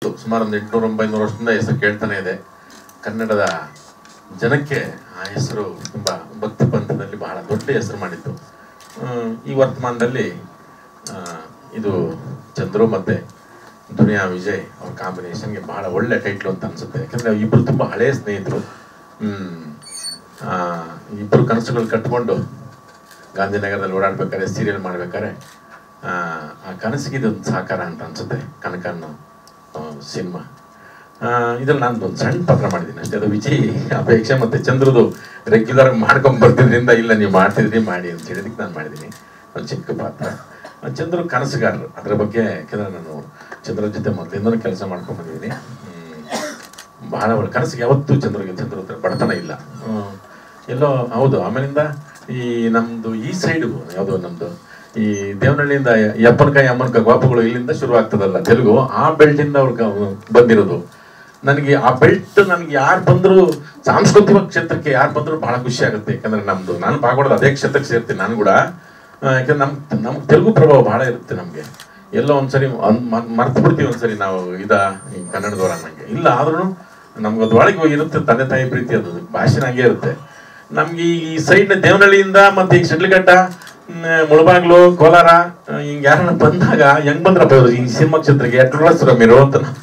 ಗೊತ್ತು ಸುಮಾರು ಒಂದು ಎಂಟುನೂರ ಒಂಬೈನೂರು ವರ್ಷದಿಂದ ಹೆಸರು ಕೇಳ್ತಾನೆ ಇದೆ ಕನ್ನಡದ ಜನಕ್ಕೆ ಆ ಹೆಸರು ತುಂಬ ಭಕ್ತಿ ಪಂಥದಲ್ಲಿ ಬಹಳ ದೊಡ್ಡ ಹೆಸರು ಮಾಡಿತ್ತು ಆ, ಈ ವರ್ತಮಾನದಲ್ಲಿ ಆ, ಇದು ಚಂದ್ರು ಮತ್ತೆ ದುನಿಯಾ ವಿಜಯ್ ಅವ್ರ ಕಾಂಬಿನೇಷನ್ಗೆ ಬಹಳ ಒಳ್ಳೆ ಟೈಟ್ಲು ಅಂತ ಅನ್ಸುತ್ತೆ ಯಾಕಂದ್ರೆ ಇಬ್ರು ತುಂಬ ಹಳೆಯ ಸ್ನೇಹಿತರು ಹ್ಮ್ ಆ, ಇಬ್ರು ಕನಸುಗಳು ಕಟ್ಕೊಂಡು ಗಾಂಧಿನಗರದಲ್ಲಿ ಓಡಾಡ್ಬೇಕಾದ್ರೆ ಸೀರಿಯಲ್ ಮಾಡ್ಬೇಕಾದ್ರೆ ಆ ಆ ಕನಸಿಗೆ ಇದೊಂದು ಸಾಕಾರ ಅಂತ ಅನ್ಸುತ್ತೆ ಕನಕ ಅನ್ನೋ ಸಿನಿಮಾ ಇದ್ರಲ್ಲಿ ನಾನು ಒಂದು ಸಣ್ಣ ಪಾತ್ರ ಮಾಡಿದ್ದೀನಿ ಅಷ್ಟೇ ಅದು ವಿಜಯ್ ಅಪೇಕ್ಷೆ ಮತ್ತೆ ಚಂದ್ರದು ರೆಗ್ಯುಲರ್ ಮಾಡ್ಕೊಂಡ್ ಬರ್ತಿದ್ರಿಂದ ಇಲ್ಲ ನೀವು ಮಾಡ್ತಿದ್ರಿ ಮಾಡಿ ಅಂತ ಹೇಳಿದಕ್ಕೆ ನಾನು ಮಾಡಿದ್ದೀನಿ ಒಂದು ಚಿಕ್ಕ ಪಾತ್ರ ಆ, ಚಂದ್ರು ಕನಸುಗಾರರು ಅದ್ರ ಬಗ್ಗೆ ಯಾಕಂದ್ರೆ ನಾನು ಚಂದ್ರ ಜೊತೆ ಮೊದಲಿಂದನೂ ಕೆಲಸ ಮಾಡ್ಕೊಂಡ್ ಬಂದಿದ್ದೀನಿ ಹ್ಮ್. ಬಹಳ ಒಳ್ಳೆ ಕನಸಿಗೆ ಯಾವತ್ತೂ ಚಂದ್ರಗೆ ಚಂದ್ರ ಹತ್ರ ಬಡತನ ಇಲ್ಲ ಹ್ಮ್. ಎಲ್ಲೋ ಹೌದು ಆಮೇಲಿಂದ ಈ ನಮ್ದು ಈ ಸೈಡು ಯಾವುದು ನಮ್ದು ಈ ದೇವನಹಳ್ಳಿಯಿಂದ ಯಪ್ಪನಕಾಯಿ ಅಮ್ಮನಕಾಯಿ ಗೋಪಗಳು ಇಲ್ಲಿಂದ ಶುರು ಆಗ್ತದಲ್ಲ ತೆಲುಗು ಆ ಬೆಲ್ಟ್ ಇಂದ ಅವ್ರಿಗೆ ಬಂದಿರೋದು ನನಗೆ ಆ ಬೆಲ್ಟ್ ನನಗೆ ಯಾರು ಬಂದ್ರು ಸಾಂಸ್ಕೃತಿಕ ಕ್ಷೇತ್ರಕ್ಕೆ ಯಾರು ಬಂದ್ರು ಬಹಳ ಖುಷಿ ಆಗುತ್ತೆ ಯಾಕಂದ್ರೆ ನಮ್ದು ನಾನು ಭಾಗವಡದ ಅದೇ ಕ್ಷೇತ್ರಕ್ಕೆ ಸೇರ್ತೀನಿ ನಾನು ಕೂಡ ಆ, ಯಾಕಂದ್ರೆ ನಮ್ ನಮ್ಗೆ ತೆಲುಗು ಪ್ರಭಾವ ಬಹಳ ಇರುತ್ತೆ ನಮ್ಗೆ ಎಲ್ಲೋ ಒಂದ್ಸರಿ ಮರ್ತು ಬಿಡ್ತೀವಿ ಒಂದ್ಸರಿ ನಾವು ಇದ ಈ ಕನ್ನಡದವರ ನಂಗೆ ಇಲ್ಲ ಆದ್ರೂ ನಮ್ಗೆ ಅದು ಒಳಗೆ ಇರುತ್ತೆ ತಂದೆ ತಾಯಿ ಪ್ರೀತಿ ಅದು ಭಾಷೆ ಹಂಗೆ ಇರುತ್ತೆ ನಮ್ಗೆ ಈ ಸೈಡ್ ದೇವನಹಳ್ಳಿಯಿಂದ ಮತ್ತೆ ಈಗ ಶಿಡ್ಲಘಟ್ಟ ಮ್, ಮುಳಬಾಗ್ಲು ಕೋಲಾರ ಆ, ಹಿಂಗ್ ಯಾರನ್ನ ಬಂದಾಗ ಹೆಂಗ್ ಬಂದ್ರಪ್ಪ ಇವ್ರು ಈ ಸಿನಿಮಾ ಕ್ಷೇತ್ರಕ್ಕೆ ಎಷ್ಟು ರಮ್ಯರು ಅಂತ ನಾವು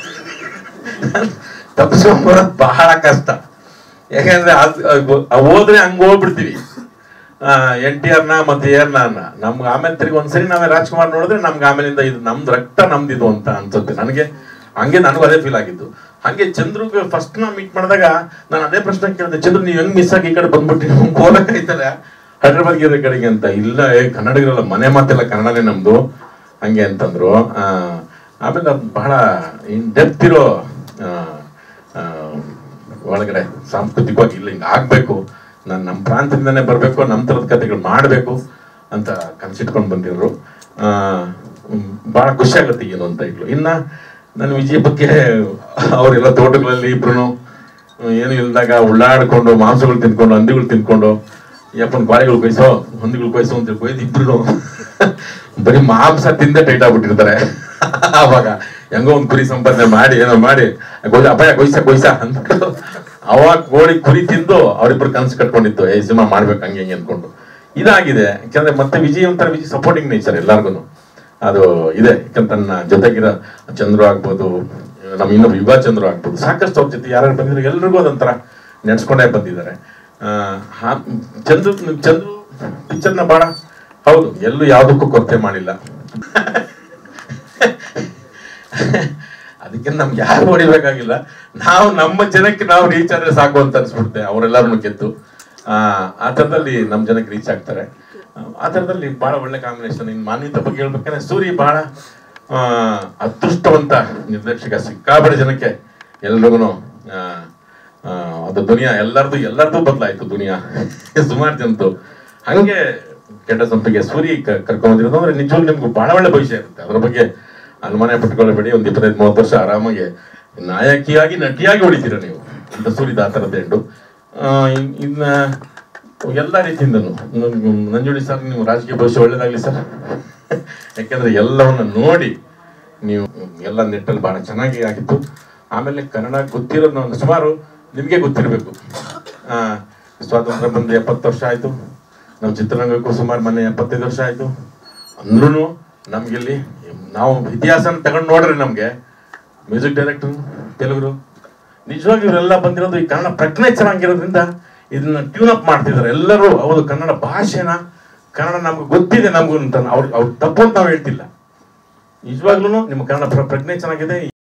ತಪ್ಪಿಸ್ಕೊಂಬರೋದು ಬಹಳ ಕಷ್ಟ ಯಾಕಂದ್ರೆ ಅದ್ ಅದ್- ಅದ್ ಹೋದ್ರೆ ಹಂಗ ಹೋಗ್ಬಿಡ್ತೀವಿ ಎನ್ ಟಿ ಆರ್ನ ಮತ್ತೆ ಏರ್ನ ನಮ್ಗೆ ಆಮೇಲೆ ತಿರ್ಗಿ ಒಂದ್ಸರಿ ನಾವೇ ರಾಜ್ಕುಮಾರ್ ನೋಡಿದ್ರೆ ನಮ್ಗೆ ಆಮೇಲಿಂದ ಇದು ನಮ್ದು ರಕ್ತ ನಮ್ದಿದು ಅಂತ ಅನ್ಸುತ್ತೆ ನನಗೆ ಹಂಗೆ ನನಗೂ ಅದೇ ಫೀಲ್ ಆಗಿದ್ದು ಹಂಗೆ ಚಂದ್ರುಗೆ ಫಸ್ಟ್ ನಾ ಮೀಟ್ ಮಾಡಿದಾಗ ನಾನು ಅದೇ ಪ್ರಶ್ನೆ ಕೇಳಿದೆ ಚಂದ್ರು ನೀವು ಹೆಂಗ್ ಮಿಸ್ ಆಗಿ ಈ ಕಡೆ ಬಂದ್ಬಿಟ್ಟು ಹೋಗಕ್ಕಾಯ್ತಲ್ಲ ಹೈದ್ರಾಬಾದ್ ಗಿರ ಕಡೆಗೆ ಅಂತ ಇಲ್ಲ ಏ ಕನ್ನಡಿಗರಲ್ಲ ಮನೆ ಮಾತೆಲ್ಲ ಕನ್ನಡನೇ ನಮ್ದು ಹಂಗೆ ಅಂತಂದ್ರು ಆ, ಆಮೇಲೆ ಅದು ಬಹಳ ಇನ್ ಡೆಪ್ತ್ ಇರೋ ಆ, ಆ, ಒಳಗಡೆ ಸಾಂಸ್ಕೃತಿಕವಾಗಿ ಇಲ್ಲ ಹಿಂಗೆ ಆಗ್ಬೇಕು ನಾನು ನಮ್ಮ ಪ್ರಾಂತ್ಯದಿಂದನೇ ಬರಬೇಕು ನಮ್ಮ ಥರದ ಕಥೆಗಳು ಮಾಡಬೇಕು ಅಂತ ಕನಸಿಟ್ಕೊಂಡು ಬಂದಿರೋರು ಆ, ಹ್ಮ್, ಬಹಳ ಖುಷಿ ಆಗುತ್ತೆ ಏನು ಅಂತ ಇಟ್ಲು ಇನ್ನ ನನ್ನ ವಿಜಯ ಬಗ್ಗೆ ಅವರೆಲ್ಲ ತೋಟಗಳಲ್ಲಿ ಇಬ್ರು ಏನು ಇಲ್ದಾಗ ಉಳ್ಳಾಡ್ಕೊಂಡು ಮಾಂಸಗಳು ತಿನ್ಕೊಂಡು ಹಂದಿಗಳು ತಿನ್ಕೊಂಡು ಯಪ್ಪನ ಬಾಳೆಗಳು ಕೊಯ್ಸೋ ಹಂದಿಗಳು ಕೊಯ್ಸೋ ಅಂತ ಕೊಯ್ದು ಇಬ್ರು ಬರೀ ಮಾಂಸ ತಿಂದೇ ಟೈಟ್ ಆಗ್ಬಿಟ್ಟಿರ್ತಾರೆ ಅವಾಗ ಹೆಂಗೋ ಒಂದ್ ಕುರಿ ಸಂಪಾದನೆ ಮಾಡಿ ಏನೋ ಮಾಡಿ ಕೊಯ್ಸ ಅಪಾಯ ಕೊಯ್ಸ ಕೊಯ್ಸ ಅಂದ್ಬಿಟ್ಟು ಅವಾಗ ಕೋಳಿ ಕುರಿ ತಿಂದು ಅವರಿಬ್ರು ಕನ್ಸು ಕಟ್ಕೊಂಡಿತ್ತು ಏ ಸಿನಿಮಾ ಮಾಡ್ಬೇಕು ಹಂಗೆ ಹಿಂಗೆ ಅನ್ಕೊಂಡು ಇದಾಗಿದೆ ಯಾಕಂದ್ರೆ ಮತ್ತೆ ವಿಜಯ್ ಒಂಥರ ವಿಜಯ್ ಸಪೋರ್ಟಿಂಗ್ ನೇಚರ್ ಎಲ್ಲಾರ್ಗು ಅದು ಇದೆ ಯಾಕಂದ್ರೆ ತನ್ನ ಜೊತೆಗಿರೋ ಚಂದ್ರು ಆಗ್ಬೋದು ನಮ್ಮ ಇನ್ನೊಬ್ರು ಯುಗ ಚಂದ್ರು ಆಗ್ಬೋದು ಸಾಕಷ್ಟು ಅವ್ರ ಜೊತೆ ಯಾರು ಬಂದಿದ್ರು ಎಲ್ರಿಗೂ ಅದೊಂಥರ ನೆಡ್ಸ್ಕೊಂಡೇ ಬಂದಿದ್ದಾರೆ ಆ, ಹಾ- ಚಂದ್ರು ಚಂದ್ರು ಪಿಕ್ಚರ್ನ ಬಹಳ ಹೌದು ಎಲ್ಲೂ ಯಾವುದಕ್ಕೂ ಕೊರತೆ ಮಾಡಿಲ್ಲ ಅದಕ್ಕೆ ನಮ್ಗೆ ಯಾರು ಹೊಡಿಬೇಕಾಗಿಲ್ಲ ನಾವು ನಮ್ಮ ಜನಕ್ಕೆ ನಾವು ರೀಚ್ ಆದ್ರೆ ಸಾಕು ಅಂತ ಅನ್ಸ್ಬಿಡುತ್ತೆ ಅವರೆಲ್ಲರನ್ನು ಗೆದ್ದು ಆ ಆ ಥರದಲ್ಲಿ ನಮ್ಮ ಜನಕ್ಕೆ ರೀಚ್ ಆಗ್ತಾರೆ ಆ ಥರದಲ್ಲಿ ಬಹಳ ಒಳ್ಳೆ ಕಾಂಬಿನೇಷನ್ ಇನ್ನು ಮಾನ್ವಿತ ಬಗ್ಗೆ ಹೇಳ್ಬೇಕಂದ್ರೆ ಸೂರಿ ಬಹಳ ಆ, ಅದೃಷ್ಟವಂತ ನಿರ್ದೇಶಕ ಸಿಕ್ಕಾಬಡೆ ಜನಕ್ಕೆ ಎಲ್ರಿಗೂ ಅದು ದುನಿಯಾ ಎಲ್ಲರದು ಎಲ್ಲರದು ಬದಲಾಯ್ತು ದುನಿಯಾ ಸುಮಾರು ಜನದ್ದು ಹಂಗೆ ಕೆಟ್ಟ ಸಂಪಿಗೆ ಸೂರಿ ಕ- ಕರ್ಕೊಂಬಂದಿರೋದು ಅಂದ್ರೆ ನಿಜವಾಗ್ಲೂ ನಿಮ್ಗೆ ಬಹಳ ಒಳ್ಳೆ ಭವಿಷ್ಯ ಇರುತ್ತೆ ಅದ್ರ ಬಗ್ಗೆ ಅನುಮಾನ ಪಟ್ಕೊಳ್ಳಬೇಡಿ ಒಂದು ಇಪ್ಪತ್ತೈದು ಮೂವತ್ತು ವರ್ಷ ಆರಾಮಾಗಿ ನಾಯಕಿಯಾಗಿ ನಟಿಯಾಗಿ ಉಳಿತೀರ ನೀವು ಅಂತ ಸೂರಿದ ಆ ಥರದ್ದು ಎಂಡು ಆ, ಇನ್- ಇನ್ನ ಎಲ್ಲ ರೀತಿಯಿಂದನು ನನ್- ನಂಜುಂಡಿ ಸರ್ ನೀವು ರಾಜಕೀಯ ಭವಿಷ್ಯ ಒಳ್ಳೇದಾಗ್ಲಿ ಸರ್ ಯಾಕಂದ್ರೆ ಎಲ್ಲವನ್ನ ನೋಡಿ ನೀವು ಎಲ್ಲ ನೆಟ್ಟಲ್ಲಿ ಬಹಳ ಚೆನ್ನಾಗಿ ಆಗಿತ್ತು ಆಮೇಲೆ ಕನ್ನಡ ಗೊತ್ತಿರೋದು ಒಂದು ಸುಮಾರು ನಿಮಗೆ ಗೊತ್ತಿರಬೇಕು ಆ, ಸ್ವಾತಂತ್ರ್ಯ ಬಂದು ಎಪ್ಪತ್ತು ವರ್ಷ ಆಯ್ತು ನಮ್ಮ ಚಿತ್ರರಂಗಕ್ಕೂ ಸುಮಾರು ಮೊನ್ನೆ ಎಪ್ಪತ್ತೈದು ವರ್ಷ ಆಯ್ತು ಅಂದ್ರೂ ನಮ್ಗಿಲ್ಲಿ ನಾವು ಇತಿಹಾಸನ ತಗೊಂಡು ನೋಡ್ರಿ ನಮ್ಗೆ ಮ್ಯೂಸಿಕ್ ಡೈರೆಕ್ಟರ್ ತೆಲುಗರು ನಿಜವಾಗಿ ಇವರೆಲ್ಲ ಬಂದಿರೋದು ಈ ಕನ್ನಡ ಪ್ರಜ್ಞೆ ಚೆನ್ನಾಗಿರೋದ್ರಿಂದ ಇದನ್ನ ಟ್ಯೂನ್ ಅಪ್ ಮಾಡ್ತಿದ್ದಾರೆ ಎಲ್ಲರೂ ಹೌದು ಕನ್ನಡ ಭಾಷೆನ ಕನ್ನಡ ನಮ್ಗೆ ಗೊತ್ತಿದೆ ನಮಗೂ ಅಂತ ಅವ್ರು ಅವ್ರು ತಪ್ಪು ಅಂತ ನಾವು ಹೇಳ್ತಿಲ್ಲ ನಿಜವಾಗ್ಲೂ ನಿಮ್ಮ ಕನ್ನಡ ಪ್ರ- ಪ್ರಜ್ಞೆ ಚೆನ್ನಾಗಿದೆ